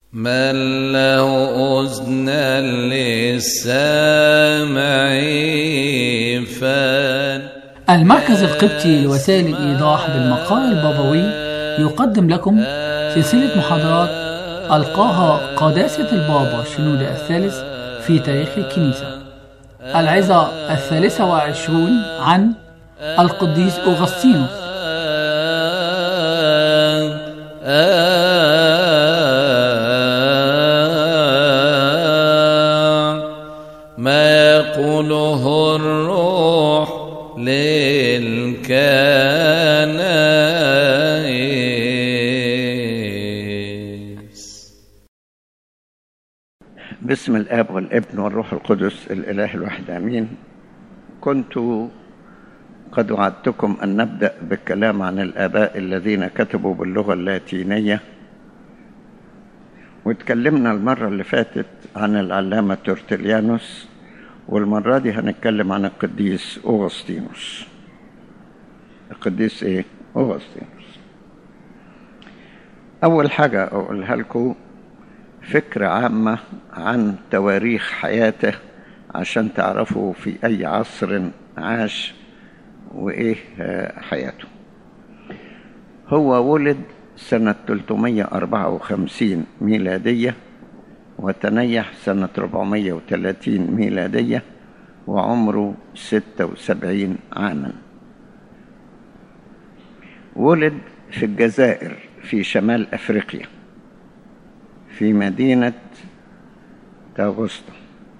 من له أذنى للسامع فان المركز القبطي لوسائل الإيضاح بالمقال البابوي يقدم لكم سلسلة محاضرات ألقاها قداسة البابا شنودة الثالث في تاريخ الكنيسة العظة الثالثة وعشرون عن القديس أغسطينوس ما يقوله الروح للكنائس باسم الاب والابن والروح القدس الاله الواحد امين كنت قد وعدتكم ان نبدا بالكلام عن الاباء الذين كتبوا باللغه اللاتينيه واتكلمنا المره اللي فاتت عن العلامه تورتليانوس والمره دي هنتكلم عن القديس اوغسطينوس القديس ايه اوغسطينوس اول حاجه اقولها لكم فكرة عامة عن تواريخ حياته عشان تعرفوا في أي عصر عاش وإيه آه، حياته هو ولد سنة 354 ميلادية وتنيح سنة 430 ميلادية وعمره 76 عاما ولد في الجزائر في شمال أفريقيا في مدينة تاغوستا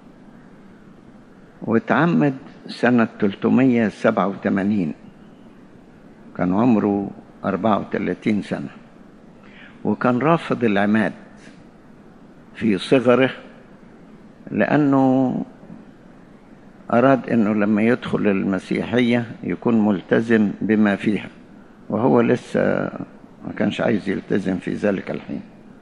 واتعمد سنة 387 كان عمره 34 سنة وكان رافض العماد في صغره لأنه أراد أنه لما يدخل المسيحية يكون ملتزم بما فيها وهو لسه ما كانش عايز يلتزم في ذلك الحين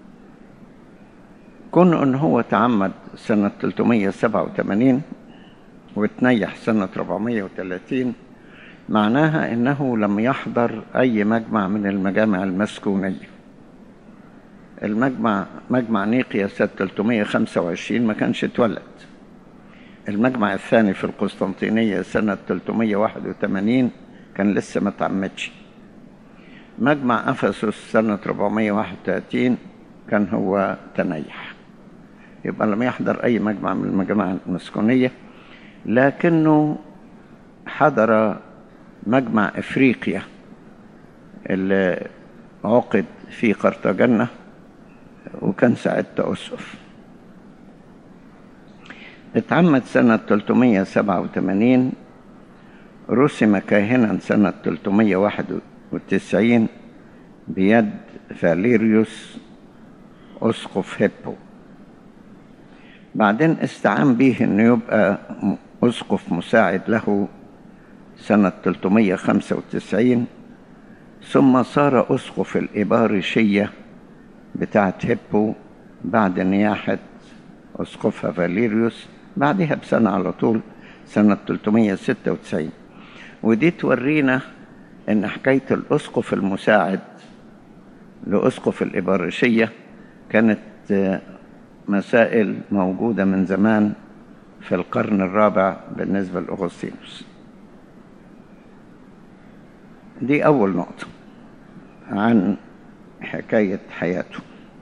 كون ان هو تعمد سنة 387 وتنيح سنة 430 معناها انه لم يحضر اي مجمع من المجامع المسكونية المجمع مجمع نيقيا سنة 325 ما كانش اتولد المجمع الثاني في القسطنطينية سنة 381 كان لسه ما تعمدش مجمع أفسس سنة 431 كان هو تنيح يبقى لم يحضر أي مجمع من المجامع المسكونية لكنه حضر مجمع إفريقيا اللي عقد في قرطاجنة وكان ساعتها أسقف اتعمد سنة 387 رسم كاهنا سنة 391 بيد فاليريوس أسقف هيبو بعدين استعان به انه يبقى اسقف مساعد له سنة 395 ثم صار اسقف الإبارشية بتاعت هيبو بعد نياحة اسقفها فاليريوس بعدها بسنة على طول سنة 396 ودي تورينا ان حكاية الاسقف المساعد لاسقف الإبارشية كانت مسائل موجودة من زمان في القرن الرابع بالنسبة لأغسطينوس دي أول نقطة عن حكاية حياته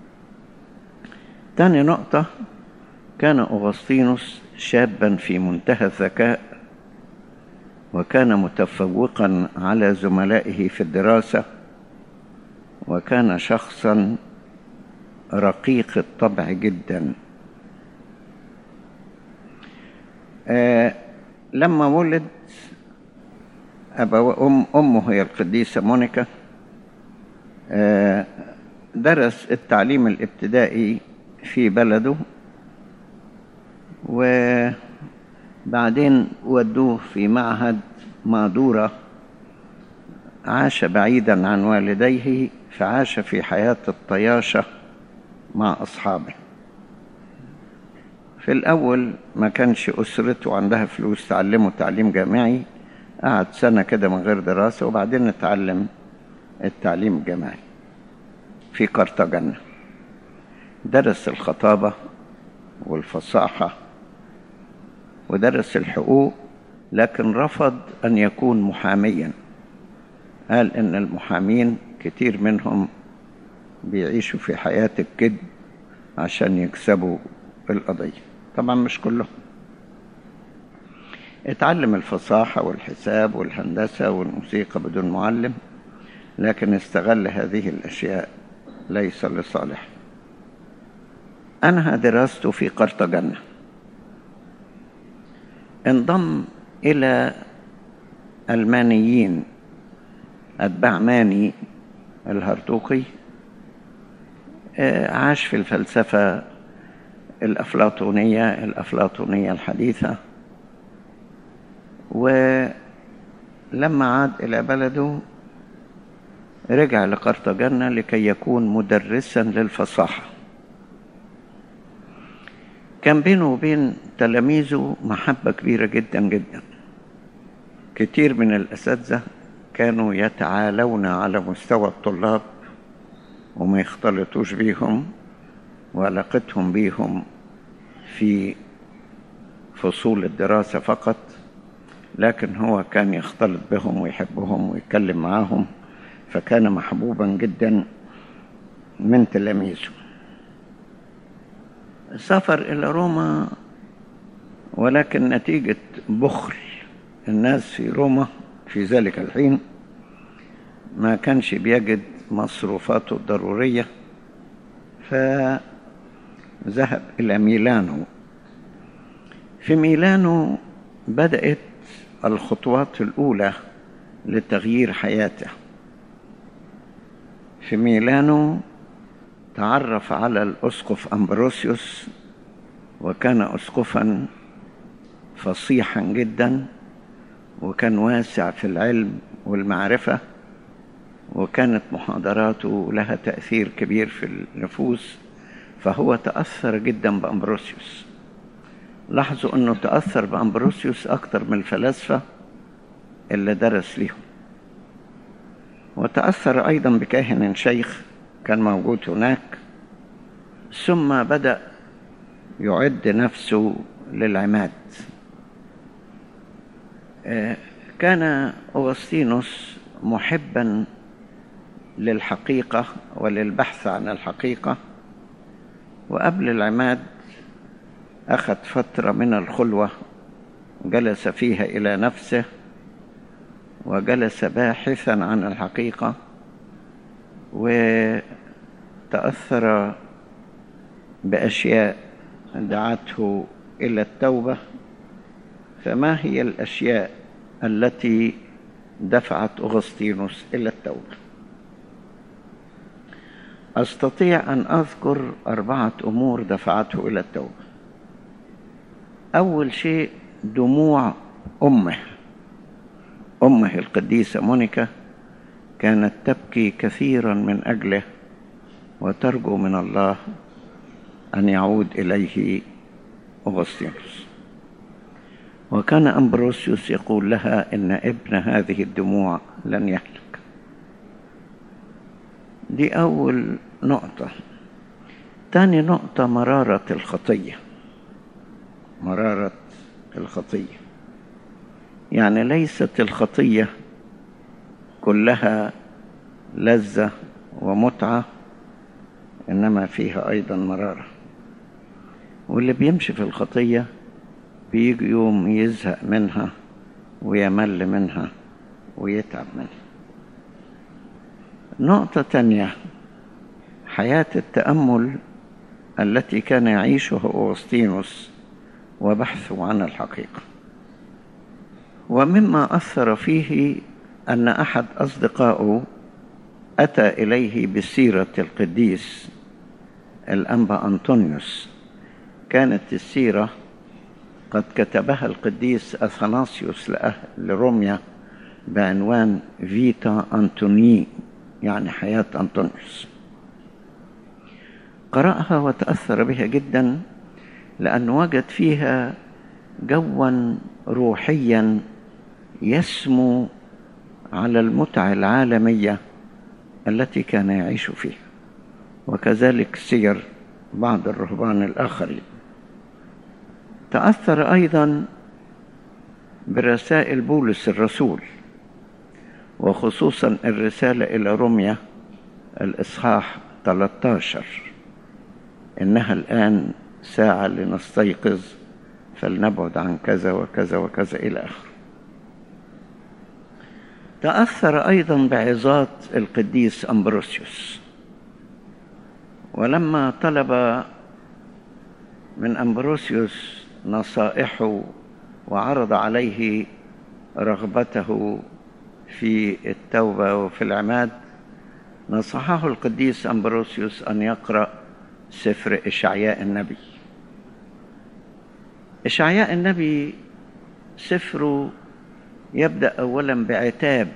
تاني نقطة كان أغسطينوس شابا في منتهى الذكاء وكان متفوقا على زملائه في الدراسة وكان شخصا رقيق الطبع جدا آه لما ولد أبو أم أمه هي القديسة مونيكا آه درس التعليم الابتدائي في بلده وبعدين ودوه في معهد مادورة عاش بعيدا عن والديه فعاش في حياة الطياشة مع أصحابه في الأول ما كانش أسرته عندها فلوس تعلمه تعليم جامعي قعد سنة كده من غير دراسة وبعدين اتعلم التعليم الجامعي في قرطاجنة درس الخطابة والفصاحة ودرس الحقوق لكن رفض أن يكون محاميا قال إن المحامين كتير منهم بيعيشوا في حياة الكذب عشان يكسبوا القضية طبعا مش كلهم اتعلم الفصاحة والحساب والهندسة والموسيقى بدون معلم لكن استغل هذه الأشياء ليس لصالح أنهى دراسته في قرطاجنة انضم إلى المانيين أتباع ماني الهرطوقي عاش في الفلسفة الأفلاطونية الأفلاطونية الحديثة ولما عاد إلى بلده رجع لقرطاجنة لكي يكون مدرسا للفصاحة كان بينه وبين تلاميذه محبة كبيرة جدا جدا كتير من الأساتذة كانوا يتعالون على مستوى الطلاب وما يختلطوش بيهم وعلاقتهم بيهم في فصول الدراسة فقط لكن هو كان يختلط بهم ويحبهم ويتكلم معاهم فكان محبوبا جدا من تلاميذه سافر إلى روما ولكن نتيجة بخل الناس في روما في ذلك الحين ما كانش بيجد مصروفاته الضرورية فذهب إلى ميلانو في ميلانو بدأت الخطوات الأولى لتغيير حياته في ميلانو تعرف على الأسقف أمبروسيوس وكان أسقفا فصيحا جدا وكان واسع في العلم والمعرفة وكانت محاضراته لها تأثير كبير في النفوس فهو تأثر جدا بأمبروسيوس لاحظوا أنه تأثر بأمبروسيوس أكثر من الفلاسفة اللي درس ليهم وتأثر أيضا بكاهن شيخ كان موجود هناك ثم بدأ يعد نفسه للعماد كان أوغسطينوس محبا للحقيقة وللبحث عن الحقيقة وقبل العماد أخذ فترة من الخلوة جلس فيها إلى نفسه وجلس باحثا عن الحقيقة وتأثر بأشياء دعته إلى التوبة فما هي الأشياء التي دفعت أغسطينوس إلى التوبة أستطيع أن أذكر أربعة أمور دفعته إلى التوبة أول شيء دموع أمه أمه القديسة مونيكا كانت تبكي كثيرا من أجله وترجو من الله أن يعود إليه أغسطينوس وكان أمبروسيوس يقول لها إن ابن هذه الدموع لن يهلك دي أول نقطة تاني نقطة مرارة الخطية مرارة الخطية يعني ليست الخطية كلها لذة ومتعة إنما فيها أيضا مرارة واللي بيمشي في الخطية بيجي يوم يزهق منها ويمل منها ويتعب منها نقطة تانية حياة التأمل التي كان يعيشها أوغسطينوس وبحثه عن الحقيقة ومما أثر فيه أن أحد أصدقائه أتى إليه بسيرة القديس الأنبا أنطونيوس كانت السيرة قد كتبها القديس أثناسيوس لأهل روميا بعنوان فيتا أنطوني يعني حياة أنطونيوس قرأها وتأثر بها جدا لأنه وجد فيها جوا روحيا يسمو على المتعة العالمية التي كان يعيش فيها وكذلك سير بعض الرهبان الآخرين تأثر أيضا برسائل بولس الرسول وخصوصا الرسالة إلى روميا الإصحاح 13 إنها الآن ساعة لنستيقظ فلنبعد عن كذا وكذا وكذا إلى آخره تأثر أيضا بعظات القديس أمبروسيوس ولما طلب من أمبروسيوس نصائحه وعرض عليه رغبته في التوبة وفي العماد نصحه القديس أمبروسيوس أن يقرأ سفر إشعياء النبي إشعياء النبي سفره يبدأ أولا بعتاب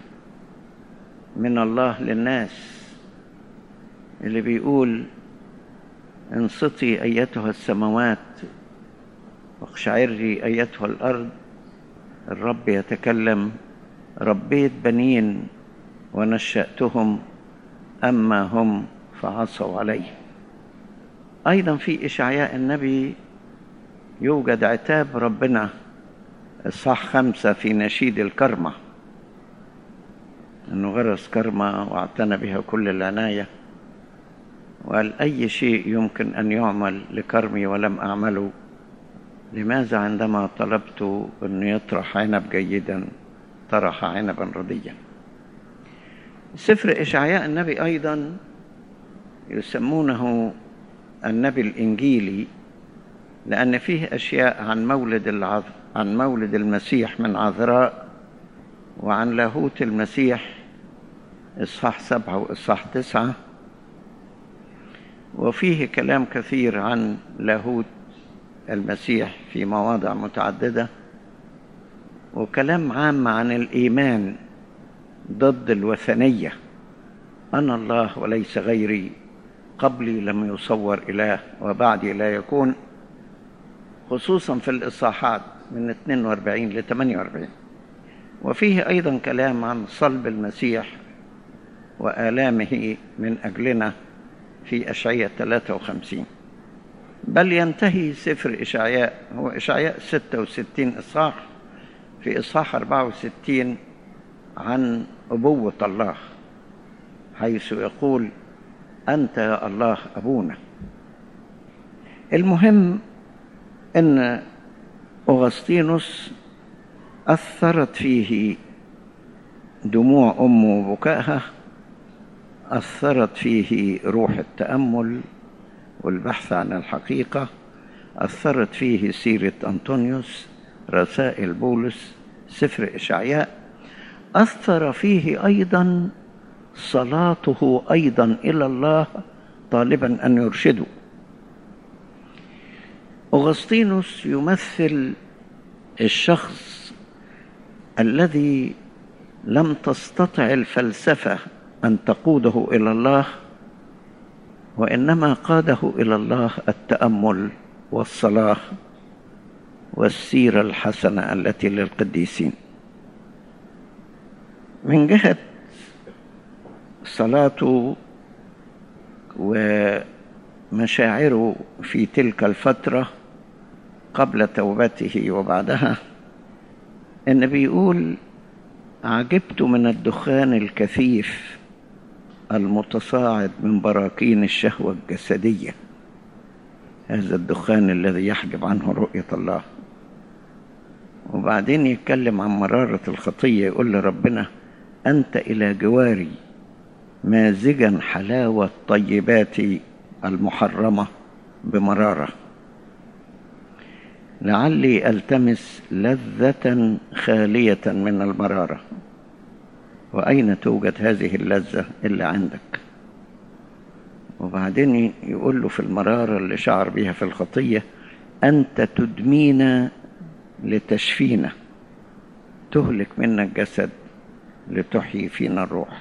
من الله للناس اللي بيقول انصتي أيتها السماوات واقشعري أيتها الأرض الرب يتكلم ربيت بنين ونشأتهم أما هم فعصوا علي أيضا في إشعياء النبي يوجد عتاب ربنا الصح خمسة في نشيد الكرمة أنه غرس كرمة واعتنى بها كل العناية وقال أي شيء يمكن أن يعمل لكرمي ولم أعمله لماذا عندما طلبت أن يطرح عنب جيدا طرح عنبا رديا سفر إشعياء النبي أيضا يسمونه النبي الإنجيلي لأن فيه أشياء عن مولد العذ... عن مولد المسيح من عذراء وعن لاهوت المسيح إصحاح سبعة وإصحاح تسعة وفيه كلام كثير عن لاهوت المسيح في مواضع متعددة وكلام عام عن الإيمان ضد الوثنية أنا الله وليس غيري قبلي لم يصور إله وبعدي لا يكون خصوصا في الإصحاحات من 42 ل 48 وفيه أيضا كلام عن صلب المسيح وآلامه من أجلنا في أشعية 53 بل ينتهي سفر إشعياء هو إشعياء 66 إصحاح في إصحاح 64 عن أبوة الله حيث يقول أنت يا الله أبونا المهم أن أغسطينوس أثرت فيه دموع أمه وبكائها أثرت فيه روح التأمل والبحث عن الحقيقة أثرت فيه سيرة أنطونيوس رسائل بولس سفر إشعياء أثر فيه أيضا صلاته أيضا إلى الله طالبا أن يرشده أغسطينوس يمثل الشخص الذي لم تستطع الفلسفة أن تقوده إلى الله وإنما قاده إلى الله التأمل والصلاة والسيرة الحسنة التي للقديسين من جهة صلاته ومشاعره في تلك الفترة قبل توبته وبعدها إن بيقول عجبت من الدخان الكثيف المتصاعد من براكين الشهوة الجسدية هذا الدخان الذي يحجب عنه رؤية الله وبعدين يتكلم عن مرارة الخطية يقول لربنا أنت إلى جواري مازجا حلاوة طيبات المحرمة بمرارة لعلي ألتمس لذة خالية من المرارة وأين توجد هذه اللذة إلا عندك وبعدين يقول له في المرارة اللي شعر بها في الخطية أنت تدمينا لتشفينا تهلك منا الجسد لتحيي فينا الروح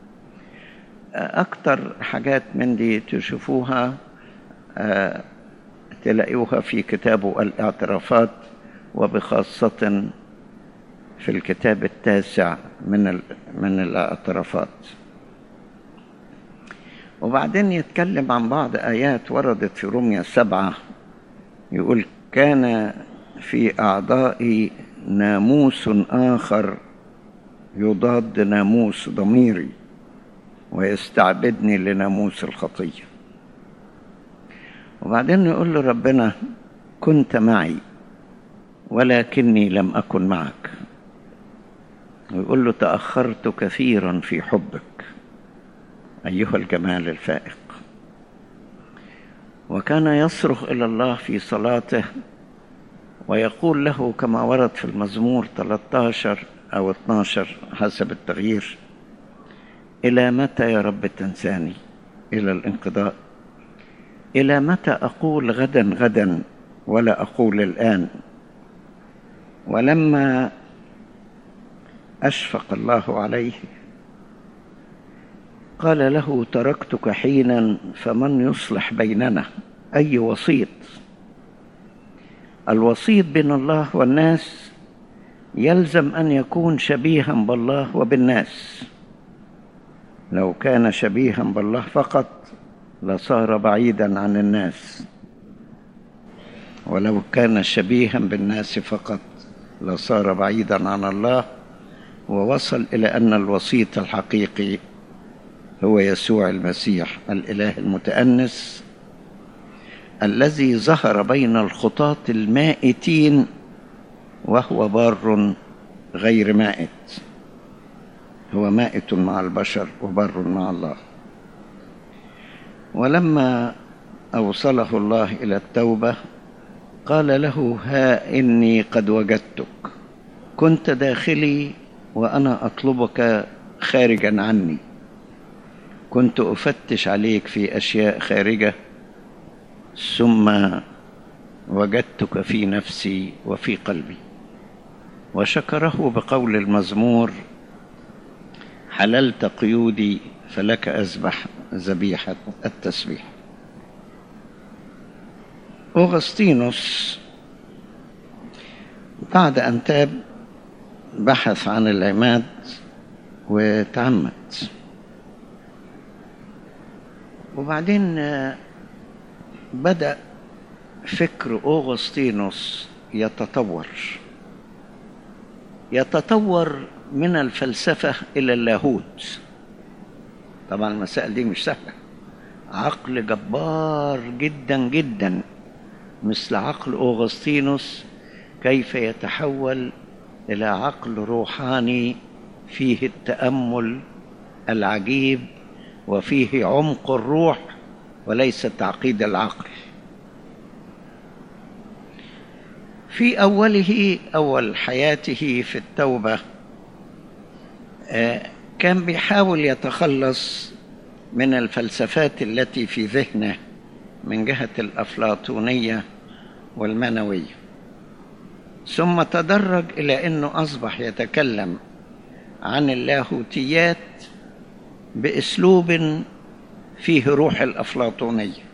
أكتر حاجات من دي تشوفوها أه تلاقوها في كتابه الاعترافات وبخاصة في الكتاب التاسع من من الاعترافات وبعدين يتكلم عن بعض آيات وردت في روميا سبعة يقول كان في أعضائي ناموس آخر يضاد ناموس ضميري ويستعبدني لناموس الخطية وبعدين يقول له ربنا كنت معي ولكني لم أكن معك ويقول له تأخرت كثيرا في حبك أيها الجمال الفائق وكان يصرخ إلى الله في صلاته ويقول له كما ورد في المزمور 13 أو 12 حسب التغيير إلى متى يا رب تنساني إلى الانقضاء إلى متى أقول غدا غدا ولا أقول الآن ولما أشفق الله عليه قال له تركتك حينا فمن يصلح بيننا أي وسيط الوسيط بين الله والناس يلزم أن يكون شبيها بالله وبالناس لو كان شبيها بالله فقط لصار بعيدا عن الناس ولو كان شبيها بالناس فقط لصار بعيدا عن الله ووصل إلى أن الوسيط الحقيقي هو يسوع المسيح الإله المتأنس الذي ظهر بين الخطاة المائتين وهو بار غير مائت هو مائت مع البشر وبر مع الله ولما أوصله الله إلى التوبة قال له ها إني قد وجدتك كنت داخلي وأنا أطلبك خارجا عني كنت أفتش عليك في أشياء خارجة ثم وجدتك في نفسي وفي قلبي وشكره بقول المزمور حللت قيودي فلك أذبح ذبيحة التسبيح أغسطينوس بعد أن تاب بحث عن العماد وتعمد وبعدين بدأ فكر أوغسطينوس يتطور يتطور من الفلسفة إلى اللاهوت طبعا المسائل دي مش سهلة عقل جبار جدا جدا مثل عقل أوغسطينوس كيف يتحول إلى عقل روحاني فيه التأمل العجيب وفيه عمق الروح وليس تعقيد العقل في أوله أول حياته في التوبة كان بيحاول يتخلص من الفلسفات التي في ذهنه من جهة الأفلاطونية والمنوية ثم تدرج إلى أنه أصبح يتكلم عن اللاهوتيات بأسلوب فيه روح الأفلاطونية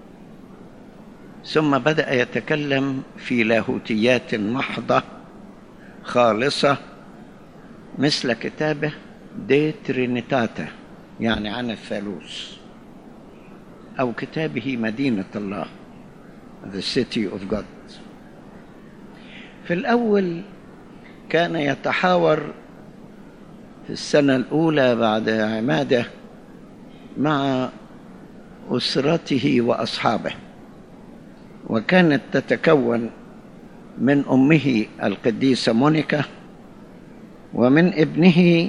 ثم بدأ يتكلم في لاهوتيات محضة خالصة مثل كتابه دي ترينيتاتا يعني عن الثالوث أو كتابه مدينة الله The City of God في الأول كان يتحاور في السنة الأولى بعد عماده مع أسرته وأصحابه وكانت تتكون من أمه القديسة مونيكا ومن ابنه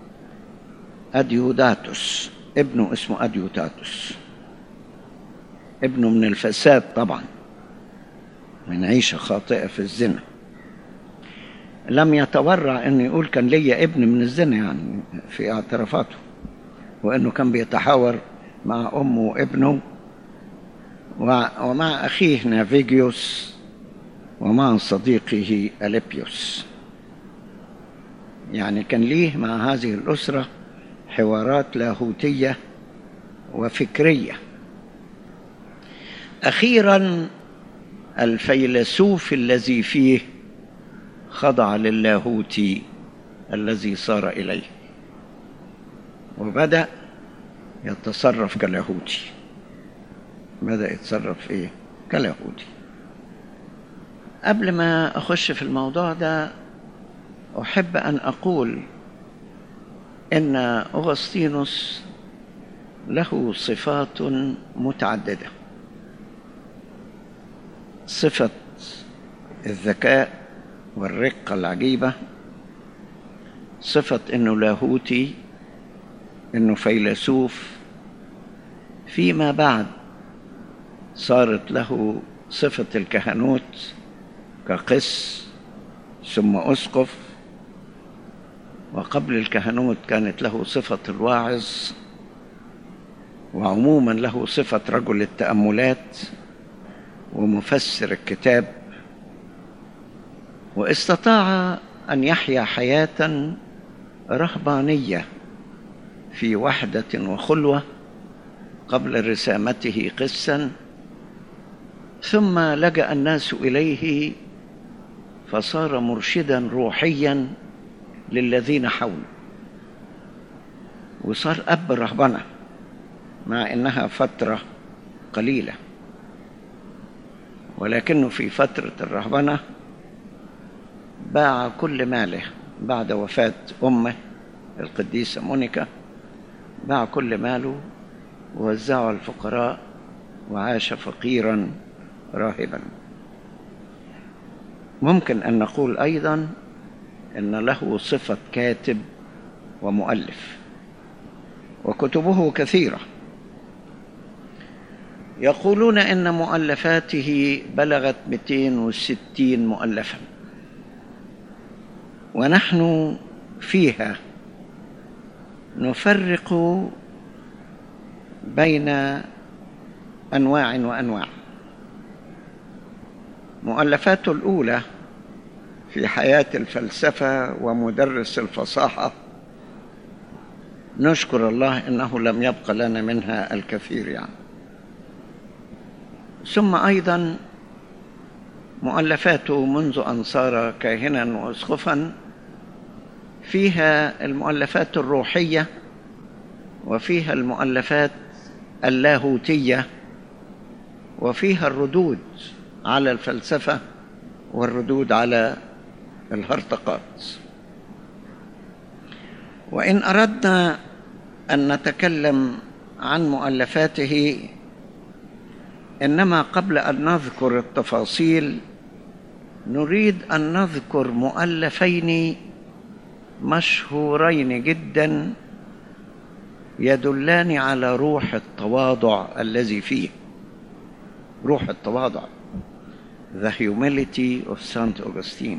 أديوداتوس ابنه اسمه أديوداتوس ابنه من الفساد طبعا من عيشة خاطئة في الزنا لم يتورع انه يقول كان ليا ابن من الزنا يعني في اعترافاته وانه كان بيتحاور مع امه وابنه ومع اخيه نافيجيوس ومع صديقه اليبيوس يعني كان ليه مع هذه الاسره حوارات لاهوتيه وفكريه اخيرا الفيلسوف الذي فيه خضع للاهوت الذي صار اليه وبدا يتصرف كلاهوتي بدأ يتصرف إيه كلاهوتي قبل ما أخش في الموضوع ده أحب أن أقول إن أغسطينوس له صفات متعددة صفة الذكاء والرقة العجيبة صفة إنه لاهوتي إنه فيلسوف فيما بعد صارت له صفة الكهنوت كقس ثم أسقف وقبل الكهنوت كانت له صفة الواعظ وعموما له صفة رجل التأملات ومفسر الكتاب واستطاع أن يحيا حياة رهبانية في وحدة وخلوة قبل رسامته قسا ثم لجأ الناس إليه فصار مرشدا روحيا للذين حوله وصار أب رهبنة مع إنها فترة قليلة ولكنه في فترة الرهبنة باع كل ماله بعد وفاة أمه القديسة مونيكا باع كل ماله ووزعه على الفقراء وعاش فقيرا راهبا ممكن أن نقول أيضا أن له صفة كاتب ومؤلف وكتبه كثيرة يقولون أن مؤلفاته بلغت 260 مؤلفا ونحن فيها نفرق بين أنواع وأنواع مؤلفاته الأولى في حياة الفلسفة ومدرس الفصاحة نشكر الله إنه لم يبق لنا منها الكثير يعني ثم أيضا مؤلفاته منذ أن صار كاهنا وأسقفا فيها المؤلفات الروحية وفيها المؤلفات اللاهوتية وفيها الردود على الفلسفة والردود على الهرطقات وإن أردنا أن نتكلم عن مؤلفاته إنما قبل أن نذكر التفاصيل نريد أن نذكر مؤلفين مشهورين جدا يدلان على روح التواضع الذي فيه روح التواضع The Humility of Saint Augustine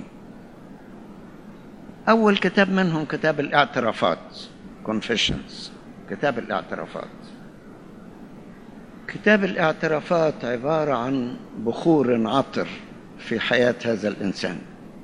أول كتاب منهم كتاب الاعترافات Confessions كتاب الاعترافات كتاب الاعترافات عبارة عن بخور عطر في حياة هذا الإنسان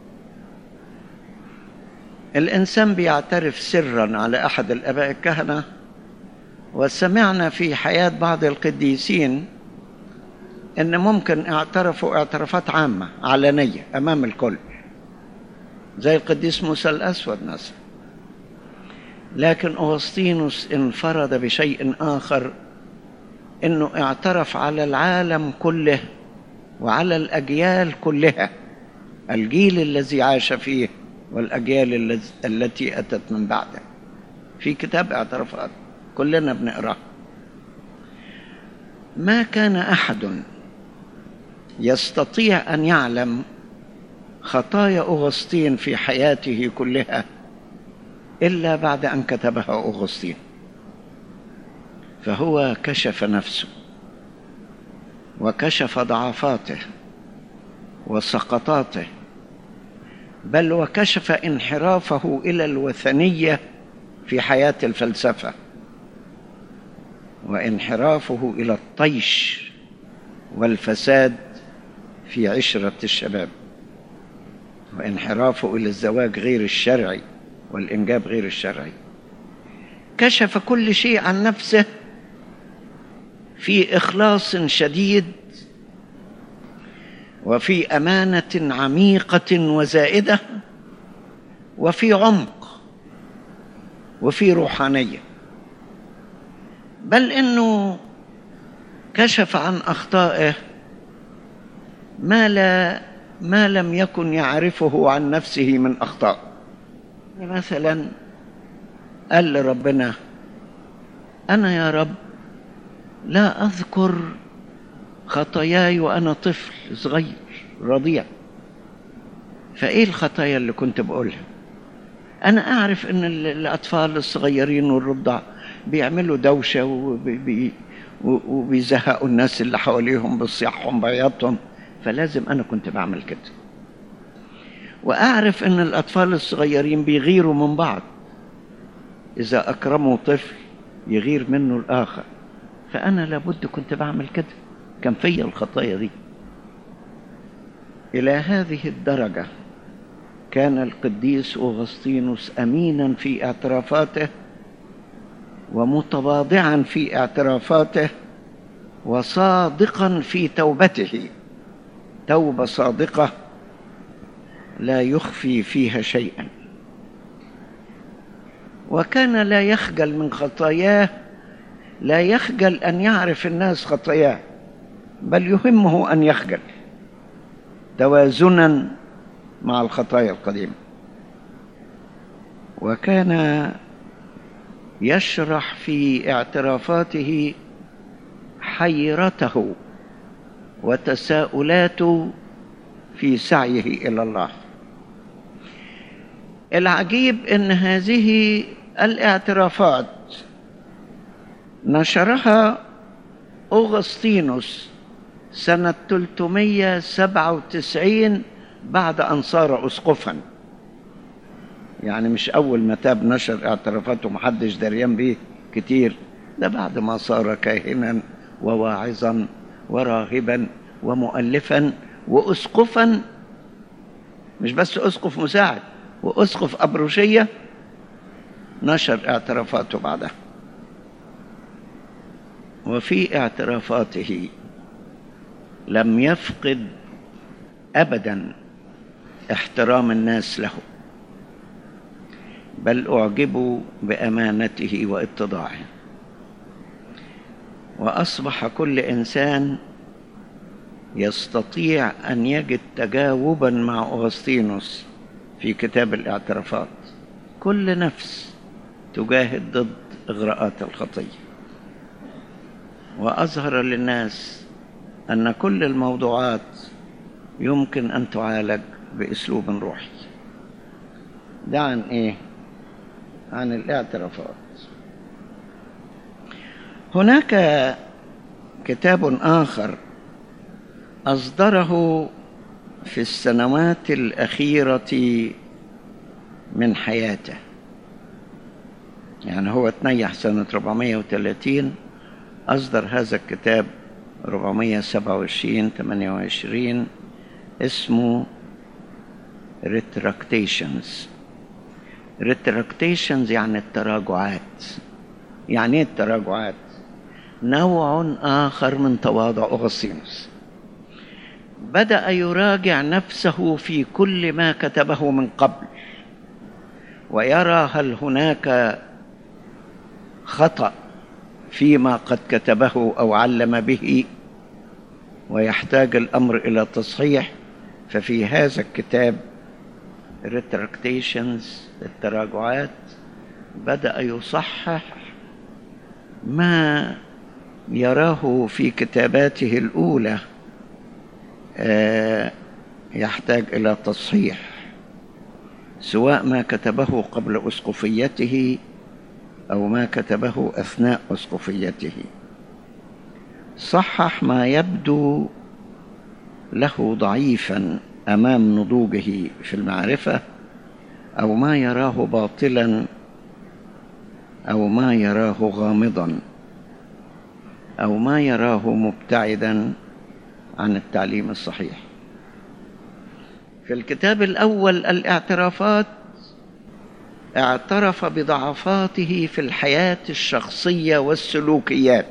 الإنسان بيعترف سرا على أحد الآباء الكهنة وسمعنا في حياة بعض القديسين إن ممكن اعترفوا اعترافات عامة علنية أمام الكل زي القديس موسى الأسود مثلا لكن أغسطينوس انفرد بشيء آخر إنه اعترف على العالم كله وعلى الأجيال كلها الجيل الذي عاش فيه والأجيال التي أتت من بعده في كتاب اعترافات كلنا بنقراه ما كان أحد يستطيع أن يعلم خطايا أغسطين في حياته كلها إلا بعد أن كتبها أغسطين فهو كشف نفسه وكشف ضعفاته وسقطاته بل وكشف انحرافه الى الوثنيه في حياه الفلسفه وانحرافه الى الطيش والفساد في عشره الشباب وانحرافه الى الزواج غير الشرعي والانجاب غير الشرعي كشف كل شيء عن نفسه في اخلاص شديد وفي امانه عميقه وزائده وفي عمق وفي روحانيه بل انه كشف عن اخطائه ما لا ما لم يكن يعرفه عن نفسه من اخطاء مثلا قال لربنا انا يا رب لا اذكر خطاياي وانا طفل صغير رضيع فايه الخطايا اللي كنت بقولها انا اعرف ان الاطفال الصغيرين والرضع بيعملوا دوشه وبي وبيزهقوا الناس اللي حواليهم بصياحهم بعياطهم فلازم انا كنت بعمل كده واعرف ان الاطفال الصغيرين بيغيروا من بعض اذا اكرموا طفل يغير منه الاخر فانا لابد كنت بعمل كده كان فيا الخطايا دي الى هذه الدرجه كان القديس اغسطينوس امينا في اعترافاته ومتواضعا في اعترافاته وصادقا في توبته توبه صادقه لا يخفي فيها شيئا وكان لا يخجل من خطاياه لا يخجل ان يعرف الناس خطاياه بل يهمه ان يخجل توازنا مع الخطايا القديمه وكان يشرح في اعترافاته حيرته وتساؤلاته في سعيه الى الله العجيب ان هذه الاعترافات نشرها أغسطينوس سنة 397 بعد أن صار أسقفا يعني مش أول ما تاب نشر اعترافاته محدش دريان بيه كتير ده بعد ما صار كاهنا وواعظا وراهبا ومؤلفا وأسقفا مش بس أسقف مساعد وأسقف أبروشية نشر اعترافاته بعدها وفي اعترافاته لم يفقد ابدا احترام الناس له بل اعجبوا بامانته واتضاعه واصبح كل انسان يستطيع ان يجد تجاوبا مع اغسطينوس في كتاب الاعترافات كل نفس تجاهد ضد اغراءات الخطيه واظهر للناس ان كل الموضوعات يمكن ان تعالج باسلوب روحي ده عن ايه عن الاعترافات هناك كتاب اخر اصدره في السنوات الاخيره من حياته يعني هو تنيح سنه 430 أصدر هذا الكتاب 427 28 اسمه Retractations Retractations يعني التراجعات يعني ايه التراجعات نوع آخر من تواضع أغسطينوس بدأ يراجع نفسه في كل ما كتبه من قبل ويرى هل هناك خطأ فيما قد كتبه او علم به ويحتاج الامر الى تصحيح ففي هذا الكتاب retractations التراجعات بدا يصحح ما يراه في كتاباته الاولى يحتاج الى تصحيح سواء ما كتبه قبل اسقفيته أو ما كتبه أثناء أسقفيته صحح ما يبدو له ضعيفا أمام نضوجه في المعرفة أو ما يراه باطلا أو ما يراه غامضا أو ما يراه مبتعدا عن التعليم الصحيح في الكتاب الأول الاعترافات اعترف بضعفاته في الحياة الشخصية والسلوكيات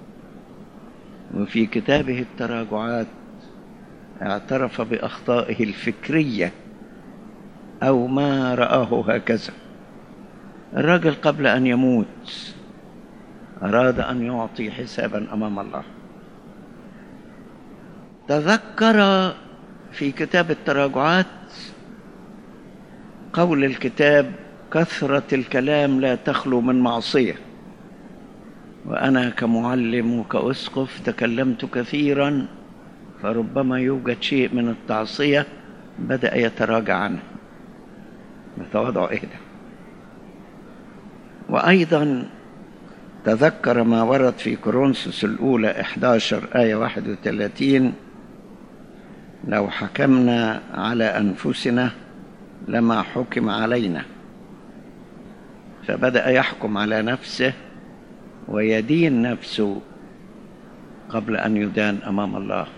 وفي كتابه التراجعات اعترف بأخطائه الفكرية أو ما رآه هكذا الرجل قبل أن يموت أراد أن يعطي حسابا أمام الله تذكر في كتاب التراجعات قول الكتاب كثرة الكلام لا تخلو من معصية وأنا كمعلم وكأسقف تكلمت كثيرا فربما يوجد شيء من التعصية بدأ يتراجع عنه بتواضع إيه ده وأيضا تذكر ما ورد في كورنثوس الأولى 11 آية 31 لو حكمنا على أنفسنا لما حكم علينا فبدأ يحكم على نفسه ويدين نفسه قبل أن يدان أمام الله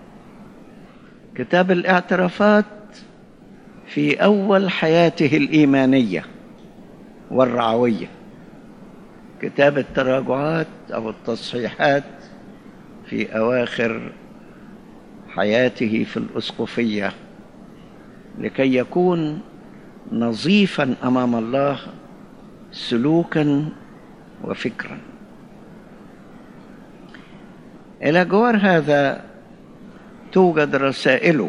كتاب الاعترافات في أول حياته الإيمانية والرعوية كتاب التراجعات أو التصحيحات في أواخر حياته في الأسقفية لكي يكون نظيفا أمام الله سلوكا وفكرا إلى جوار هذا توجد رسائل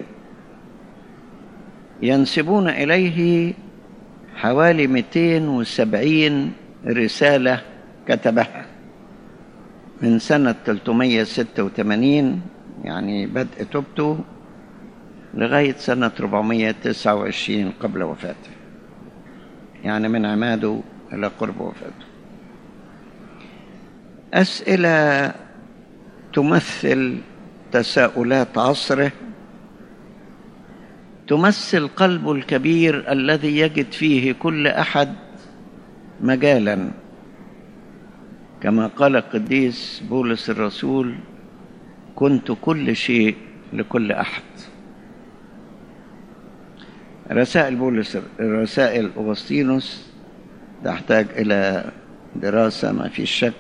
ينسبون إليه حوالي 270 رسالة كتبها من سنة 386 يعني بدء توبته لغاية سنة 429 قبل وفاته يعني من عماده إلى قرب وفاته أسئلة تمثل تساؤلات عصره تمثل قلبه الكبير الذي يجد فيه كل أحد مجالا كما قال القديس بولس الرسول كنت كل شيء لكل أحد رسائل بولس رسائل أغسطينوس تحتاج إلى دراسة ما في شك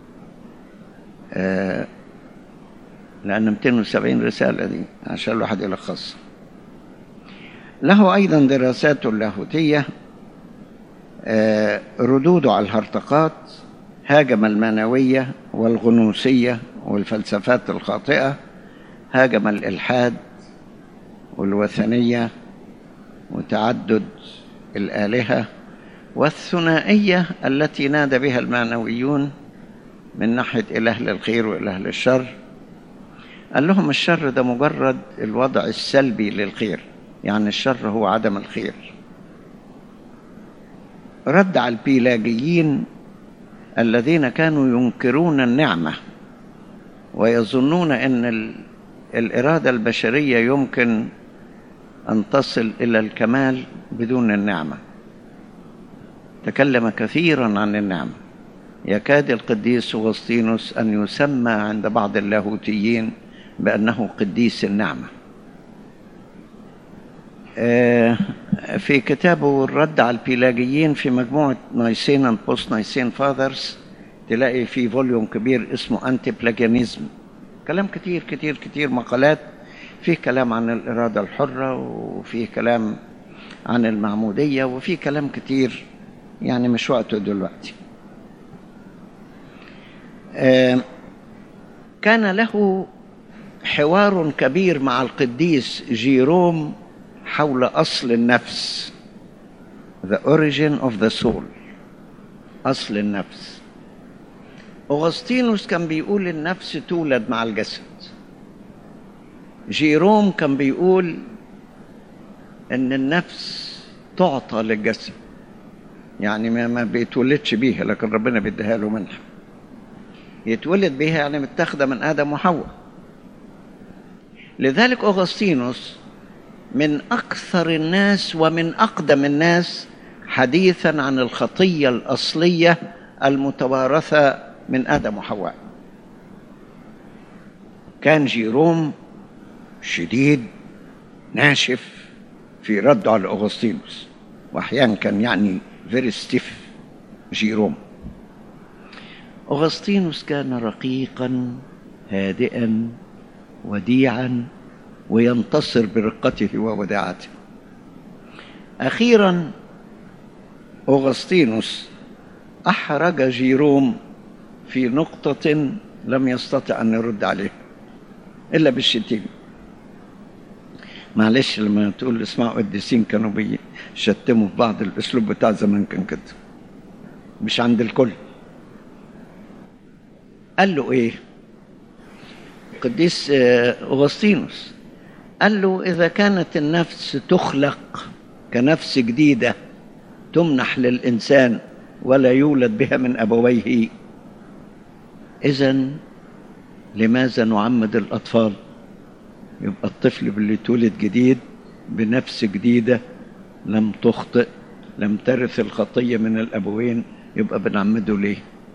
آه لأن 270 رسالة دي عشان الواحد يلخصها له أيضا دراسات لاهوتية آه ردوده على الهرطقات هاجم المنوية والغنوصية والفلسفات الخاطئة هاجم الإلحاد والوثنية وتعدد الآلهة والثنائية التي نادى بها المعنويون من ناحية إله للخير وإله للشر قال لهم الشر ده مجرد الوضع السلبي للخير يعني الشر هو عدم الخير رد على البيلاجيين الذين كانوا ينكرون النعمة ويظنون أن الإرادة البشرية يمكن أن تصل إلى الكمال بدون النعمة تكلم كثيرا عن النعمة يكاد القديس أغسطينوس أن يسمى عند بعض اللاهوتيين بأنه قديس النعمة في كتابه الرد على البيلاجيين في مجموعة نايسين اند بوست نايسين فاذرز تلاقي في فوليوم كبير اسمه أنتي بلاجيانيزم كلام كتير كتير كتير مقالات فيه كلام عن الإرادة الحرة وفيه كلام عن المعمودية وفيه كلام كتير يعني مش وقته دلوقتي كان له حوار كبير مع القديس جيروم حول أصل النفس the origin of the soul أصل النفس أغسطينوس كان بيقول النفس تولد مع الجسد جيروم كان بيقول ان النفس تعطى للجسد يعني ما, ما بيتولدش بيها لكن ربنا بيديها له منها يتولد بيها يعني متاخده من ادم وحواء لذلك اغسطينوس من اكثر الناس ومن اقدم الناس حديثا عن الخطيه الاصليه المتوارثه من ادم وحواء كان جيروم شديد ناشف في رده على اغسطينوس واحيانا كان يعني فيري ستيف جيروم اغسطينوس كان رقيقا هادئا وديعا وينتصر برقته ووداعته اخيرا اغسطينوس احرج جيروم في نقطة لم يستطع أن يرد عليه إلا بالشتيمة معلش لما تقول اسمعوا قديسين كانوا بيشتموا في بعض الأسلوب بتاع زمان كان كده مش عند الكل قال له إيه قديس أغسطينوس قال له إذا كانت النفس تخلق كنفس جديدة تمنح للإنسان ولا يولد بها من أبويه إذا لماذا نعمد الأطفال يبقى الطفل اللي اتولد جديد بنفس جديدة لم تخطئ لم ترث الخطية من الأبوين يبقى بنعمده ليه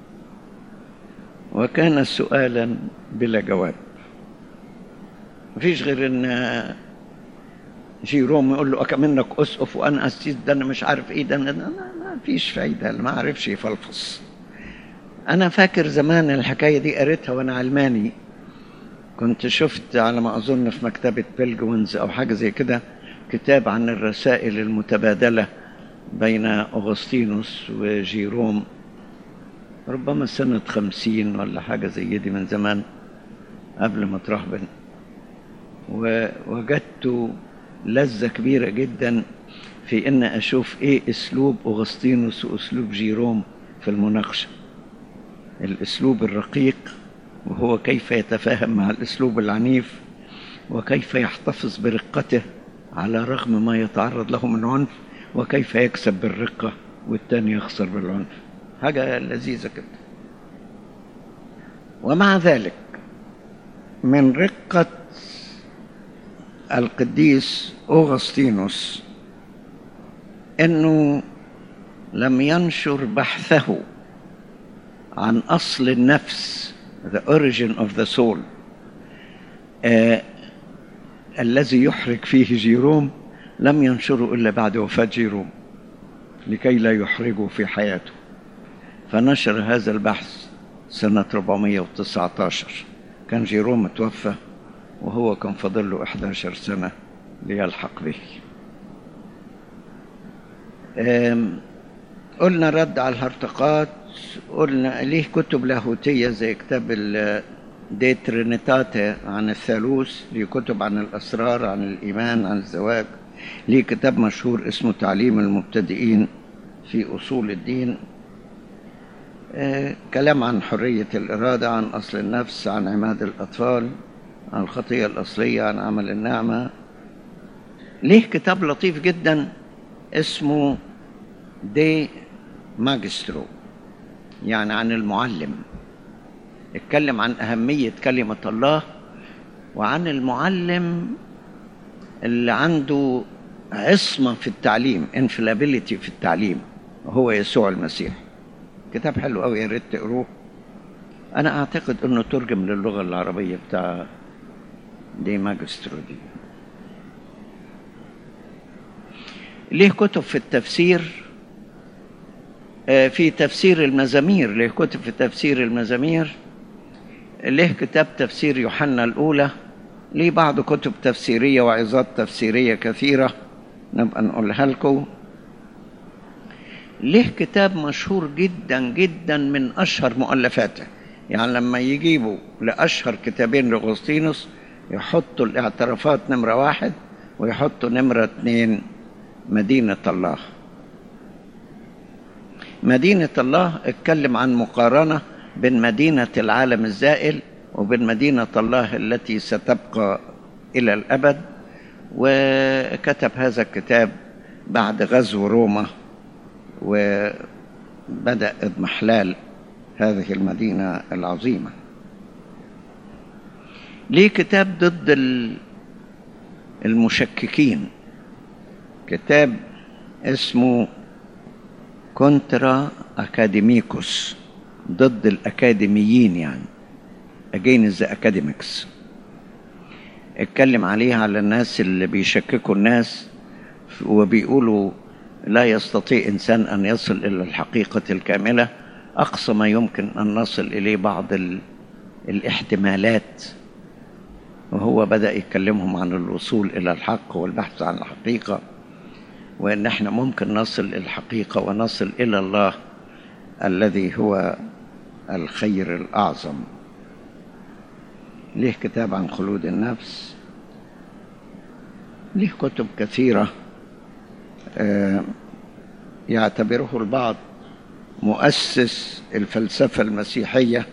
وكان سؤالا بلا جواب مفيش غير ان جيروم يقول له أكمنك أسقف وأنا أسيس ده أنا مش عارف إيه ده أنا ما فيش فايدة ما عرفش يفلفص أنا فاكر زمان الحكاية دي قريتها وأنا علماني كنت شفت على ما أظن في مكتبة بيلجوينز أو حاجة زي كده كتاب عن الرسائل المتبادلة بين أغسطينوس وجيروم ربما سنة خمسين ولا حاجة زي دي من زمان قبل ما ترهبن ووجدت لذة كبيرة جدا في ان اشوف ايه اسلوب اغسطينوس واسلوب جيروم في المناقشة الاسلوب الرقيق وهو كيف يتفاهم مع الاسلوب العنيف وكيف يحتفظ برقته على رغم ما يتعرض له من عنف وكيف يكسب بالرقة والتاني يخسر بالعنف حاجة لذيذة كده ومع ذلك من رقة القديس أوغسطينوس أنه لم ينشر بحثه عن أصل النفس the origin of the soul آه الذي يحرج فيه جيروم لم ينشره إلا بعد وفاة جيروم لكي لا يحرجه في حياته فنشر هذا البحث سنة 419 كان جيروم توفى وهو كان فاضل له 11 سنة ليلحق به قلنا رد على الهرطقات قلنا ليه كتب لاهوتية زي كتاب دي ترينيتاتي عن الثالوث ليه كتب عن الأسرار عن الإيمان عن الزواج ليه كتاب مشهور اسمه تعليم المبتدئين في أصول الدين آه كلام عن حرية الإرادة عن أصل النفس عن عماد الأطفال عن الخطية الأصلية عن عمل النعمة ليه كتاب لطيف جدا اسمه دي ماجسترو يعني عن المعلم اتكلم عن أهمية كلمة الله وعن المعلم اللي عنده عصمة في التعليم انفلابيليتي في التعليم وهو يسوع المسيح كتاب حلو قوي يا ريت تقروه انا اعتقد انه ترجم للغه العربيه بتاع دي ماجسترو دي ليه كتب في التفسير آه في تفسير المزامير ليه كتب في تفسير المزامير ليه كتاب تفسير يوحنا الأولى ليه بعض كتب تفسيرية وعظات تفسيرية كثيرة نبقى نقولها لكم ليه كتاب مشهور جدا جدا من أشهر مؤلفاته يعني لما يجيبوا لأشهر كتابين لأغسطينوس يحطوا الاعترافات نمرة واحد ويحطوا نمرة اتنين مدينة الله مدينة الله اتكلم عن مقارنة بين مدينة العالم الزائل وبين مدينة الله التي ستبقى إلى الأبد وكتب هذا الكتاب بعد غزو روما وبدأ اضمحلال هذه المدينة العظيمة ليه كتاب ضد المشككين كتاب اسمه كونترا أكاديميكوس ضد الأكاديميين يعني against the academics اتكلم عليها على الناس اللي بيشككوا الناس وبيقولوا لا يستطيع إنسان أن يصل إلى الحقيقة الكاملة أقصى ما يمكن أن نصل إليه بعض ال... الاحتمالات وهو بدأ يكلمهم عن الوصول إلى الحق والبحث عن الحقيقة وإن احنا ممكن نصل إلى الحقيقة ونصل إلى الله الذي هو الخير الأعظم ليه كتاب عن خلود النفس ليه كتب كثيرة آه، يعتبره البعض مؤسس الفلسفة المسيحية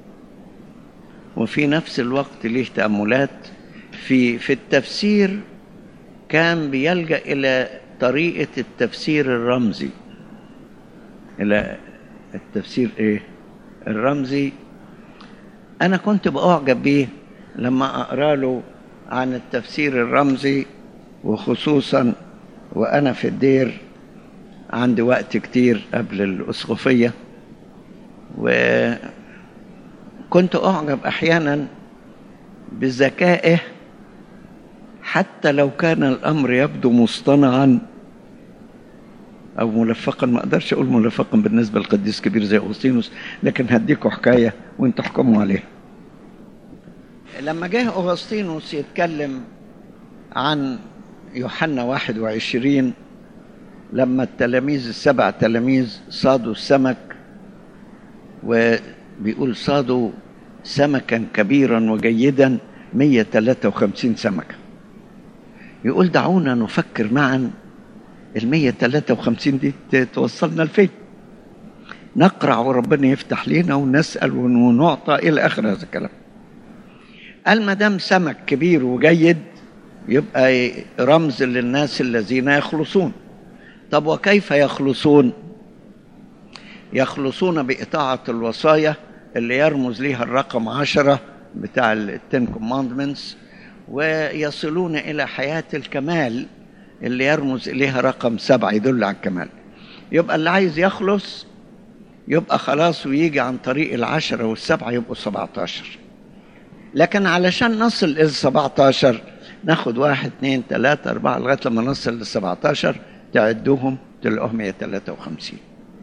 وفي نفس الوقت ليه تأملات في في التفسير كان بيلجأ إلى طريقة التفسير الرمزي إلى التفسير إيه؟ الرمزي أنا كنت بأعجب بيه لما أقرأ له عن التفسير الرمزي وخصوصا وأنا في الدير عندي وقت كتير قبل الأسقفية وكنت أعجب أحيانا بذكائه حتى لو كان الأمر يبدو مصطنعا أو ملفقا ما أقدرش أقول ملفقا بالنسبة لقديس كبير زي أغسطينوس لكن هديكوا حكاية وأنتوا احكموا عليها لما جه أغسطينوس يتكلم عن يوحنا 21 لما التلاميذ السبع تلاميذ صادوا السمك وبيقول صادوا سمكا كبيرا وجيدا 153 سمكة يقول دعونا نفكر معا ال 153 دي توصلنا لفين نقرع وربنا يفتح لنا ونسأل ونعطى إلى آخر هذا الكلام قال ما دام سمك كبير وجيد يبقى رمز للناس الذين يخلصون طب وكيف يخلصون يخلصون بإطاعة الوصايا اللي يرمز ليها الرقم عشرة بتاع التن كوماندمنتس ويصلون إلى حياة الكمال اللي يرمز إليها رقم سبعة يدل على الكمال يبقى اللي عايز يخلص يبقى خلاص ويجي عن طريق العشرة والسبعة يبقوا 17 لكن علشان نصل إلى 17 ناخد واحد اثنين ثلاثة أربعة لغاية لما نصل لل 17 تعدوهم تلاقوهم 153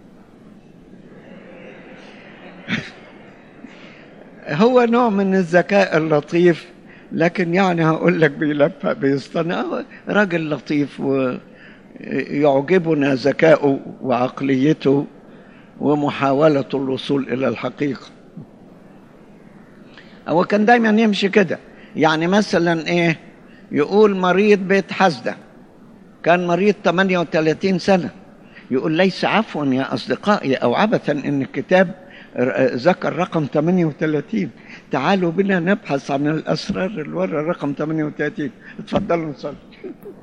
هو نوع من الذكاء اللطيف لكن يعني هقول لك بيلفق بيصطنع راجل لطيف ويعجبنا ذكاؤه وعقليته ومحاولة الوصول إلى الحقيقة هو كان دايما يمشي كده يعني مثلا ايه يقول مريض بيت حسدة كان مريض 38 سنة يقول ليس عفوا يا أصدقائي أو عبثا إن الكتاب ذكر رقم 38 تعالوا بنا نبحث عن الأسرار اللي ورا رقم 38 اتفضلوا نصلي